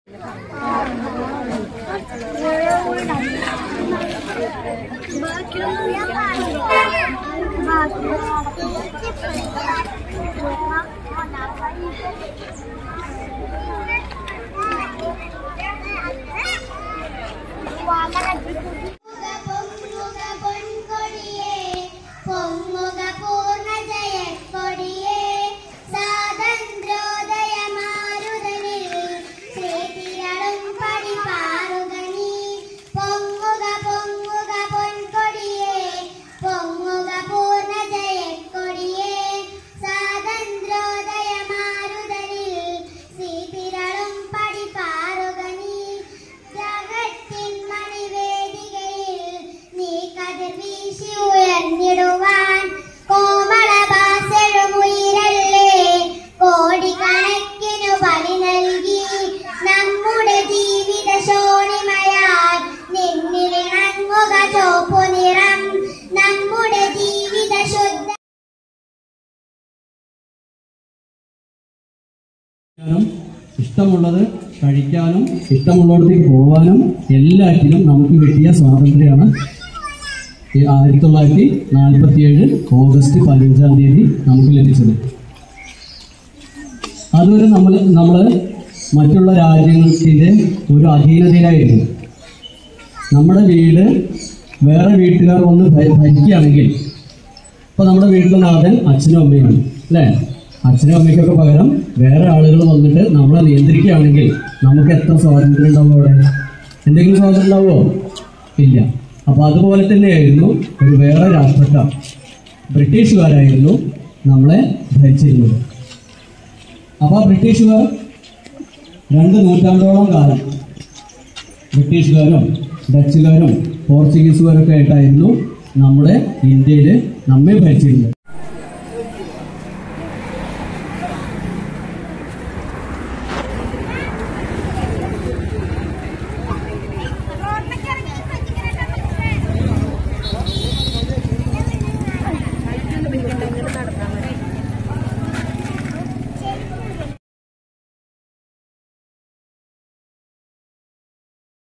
പൊങ്ങുക പൊൻകൊടിയേ പൊങ്ങുക പൂർണ്ണ ജയക്കൊടിയേ സ്വാതന്ത്ര്യോദയ മാരുതനിൽ ശ്രീതിരളും പടിപാറുക നീ പൊങ്ങുക പൊങ്ങുക പൊൻകൊടിയേ പൊങ്ങുക പൂർണ്ണ ജയക്കൊടിയേ സ്വാതന്ത്ര്യോദയ മാരുതനിൽ ശ്രീതിരളും പടിപാറുക നീ ജഗത്തിൻ മണിവേദികയിൽ നീ കതിർ വീശി ഉയർന്നിടുവാൻ കോമളഭാസഴുമുയിരല്ലേ കോടിക്കണക്കിനു ബലി നൽകി നമ്മുടെ ജീവിത ശോണിമയാൽ നിന്നിലിണങ്ങുക ചോപ്പു നിറം നമ്മുടെ ജീവിത ശുദ്ധ കഴിക്കാനും ഇഷ്ടമുള്ളത് കഴിക്കാനും ഇഷ്ടമുള്ളിടത്തേക്ക് പോകാനും എല്ലാറ്റിനും നമുക്ക് കിട്ടിയ സ്വാതന്ത്ര്യമാണ് ഈ ആയിരത്തി തൊള്ളായിരത്തി നാൽപ്പത്തി ഏഴ് ഓഗസ്റ്റ് പതിനഞ്ചാം തീയതി നമുക്ക് ലഭിച്ചത് അതുവരെ നമ്മൾ നമ്മൾ മറ്റുള്ള രാജ്യത്തിൻ്റെ ഒരു അധീനതയിലായിരുന്നു നമ്മുടെ വീട് വേറെ വീട്ടുകാർ വന്ന് ഭ- ഭരിക്കുകയാണെങ്കിൽ ഇപ്പൊ നമ്മുടെ വീട്ടിലെ നാഥൻ അച്ഛനും അമ്മയാണ് അല്ലേ അച്ഛനും അമ്മയ്ക്കൊക്കെ പകരം വേറെ ആളുകൾ വന്നിട്ട് നമ്മളെ നിയന്ത്രിക്കുകയാണെങ്കിൽ നമുക്ക് എത്ര സ്വാതന്ത്ര്യം ഉണ്ടാവും അവിടെ എന്തെങ്കിലും സ്വാതന്ത്ര്യം ഉണ്ടാവുമോ ഇല്ല അപ്പൊ അതുപോലെ തന്നെയായിരുന്നു ഒരു വേറെ രാഷ്ട്രക്കാർ ബ്രിട്ടീഷുകാരായിരുന്നു നമ്മളെ ഭരിച്ചിരുന്നത് അപ്പൊ ആ ബ്രിട്ടീഷുകാർ രണ്ട് നൂറ്റാണ്ടോളം കാലം ബ്രിട്ടീഷുകാരും ഡച്ചുകാരും പോർച്ചുഗീസുകാരൊക്കെ ആയിട്ടായിരുന്നു നമ്മുടെ ഇന്ത്യയിൽ നമ്മെ ഭരിച്ചിരുന്നത്